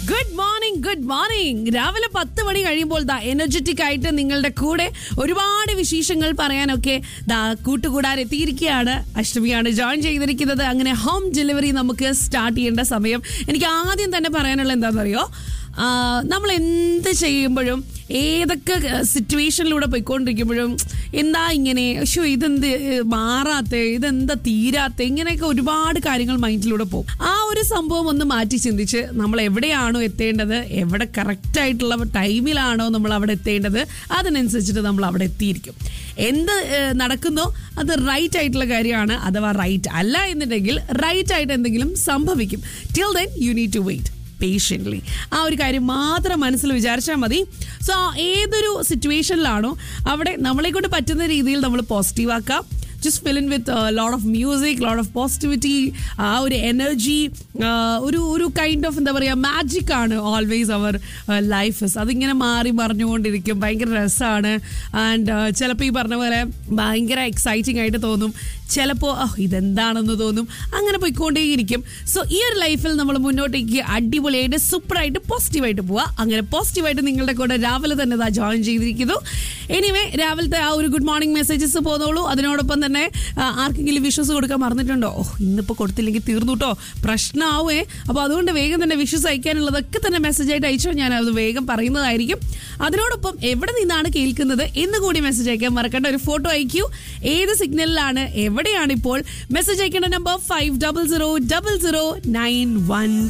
good morning good morning രാവിലെ പത്ത് മണി കഴിയുമ്പോൾ ദാ എനർജറ്റിക് ആയിട്ട് നിങ്ങളുടെ കൂടെ ഒരുപാട് വിശേഷങ്ങൾ പറയാനൊക്കെ ദാ കൂട്ടുകൂടാൻ എത്തിയിരിക്കുകയാണ് അഷ്ടമിയാണ് ജോയിൻ ചെയ്തിരിക്കുന്നത് അങ്ങനെ ഹോം ഡെലിവറി നമുക്ക് സ്റ്റാർട്ട് ചെയ്യേണ്ട സമയം എനിക്ക് ആദ്യം തന്നെ പറയാനുള്ള എന്താണെന്നറിയോ ആ, നമ്മൾ എന്ത് ചെയ്യുമ്പോഴും ഏതൊക്കെ സിറ്റുവേഷനിലൂടെ പോയിക്കൊണ്ടിരിക്കുമ്പോഴും എന്താ ഇങ്ങനെ ഷോ ഇതെന്ത് മാറാത്ത ഇതെന്താ തീരാത്ത ഇങ്ങനെയൊക്കെ ഒരുപാട് കാര്യങ്ങൾ മൈൻഡിലൂടെ പോകും ആ ഒരു സംഭവം ഒന്ന് മാറ്റി ചിന്തിച്ച് നമ്മൾ എവിടെയാണോ എത്തേണ്ടത് എവിടെ കറക്റ്റ് ആയിട്ടുള്ള ടൈമിലാണോ നമ്മൾ അവിടെ എത്തേണ്ടത് അതിനനുസരിച്ചിട്ട് നമ്മൾ അവിടെ എത്തിയിരിക്കും എന്ത് ഏഹ്, നടക്കുന്നോ അത് റൈറ്റ് ആയിട്ടുള്ള കാര്യമാണ് അഥവാ റൈറ്റ് അല്ല എന്നുണ്ടെങ്കിൽ റൈറ്റ് ആയിട്ട് എന്തെങ്കിലും സംഭവിക്കും till then you need to wait patiently ആ ഒരു കാര്യം മാത്രം മനസ്സിൽ വിചാരിച്ചാൽ മതി സോ ഏതൊരു സിറ്റുവേഷനിലാണോ അവിടെ നമ്മളെ കൊണ്ട് പറ്റുന്ന രീതിയിൽ നമ്മൾ പോസിറ്റീവ് ആക്കാം just fill in with lot of music lot of positivity ആ ഒരു എനർജി ഒരു ഒരു കൈൻഡ് ഓഫ് എന്താ പറയുക മാജിക് ആണ് ഓൾവേസ് അവർ ലൈഫ് അതിങ്ങനെ മാറി മറിഞ്ഞുകൊണ്ടിരിക്കും ഭയങ്കര രസമാണ് ആൻഡ് ചിലപ്പോൾ ഈ പറഞ്ഞ പോലെ ഭയങ്കര എക്സൈറ്റിംഗ് ആയിട്ട് തോന്നും ചിലപ്പോൾ ഇതെന്താണെന്ന് തോന്നും അങ്ങനെ പോയിക്കൊണ്ടേയിരിക്കും സോ ഈ ഒരു ലൈഫിൽ നമ്മൾ മുന്നോട്ടേക്ക് അടിപൊളിയായിട്ട് സൂപ്പറായിട്ട് പോസിറ്റീവായിട്ട് പോവുക അങ്ങനെ പോസിറ്റീവായിട്ട് നിങ്ങളുടെ കൂടെ രാവിലെ തന്നെ ഇതാ ജോയിൻ ചെയ്തിരിക്കുന്നു എനിവേ രാവിലത്തെ ആ ഒരു ഗുഡ് മോർണിംഗ് മെസ്സേജസ് പോന്നോളൂ അതിനോടൊപ്പം തന്നെ ആ, ആർക്കെങ്കിലും വിഷസ് കൊടുക്കാൻ മറന്നിട്ടുണ്ടോ ഓ ഇന്നിപ്പോൾ കൊടുത്തില്ലെങ്കിൽ തീർന്നു കേട്ടോ പ്രശ്നമാവേ അപ്പോൾ അതുകൊണ്ട് വേഗം തന്നെ വിഷസ് അയക്കാനുള്ളതൊക്കെ തന്നെ മെസ്സേജ് ആയിട്ട് അയച്ചോ ഞാൻ അത് വേഗം പറയുന്നതായിരിക്കും അതിനോടൊപ്പം എവിടെ നിന്നാണ് കേൾക്കുന്നത് എന്ന് കൂടി മെസ്സേജ് അയക്കാൻ മറക്കണ്ട ഒരു ഫോട്ടോ അയക്കൂ ഏത് സിഗ്നലിലാണ് എവിടെയാണ് ഇപ്പോൾ മെസ്സേജ് അയക്കേണ്ട number five double zero double zero nine one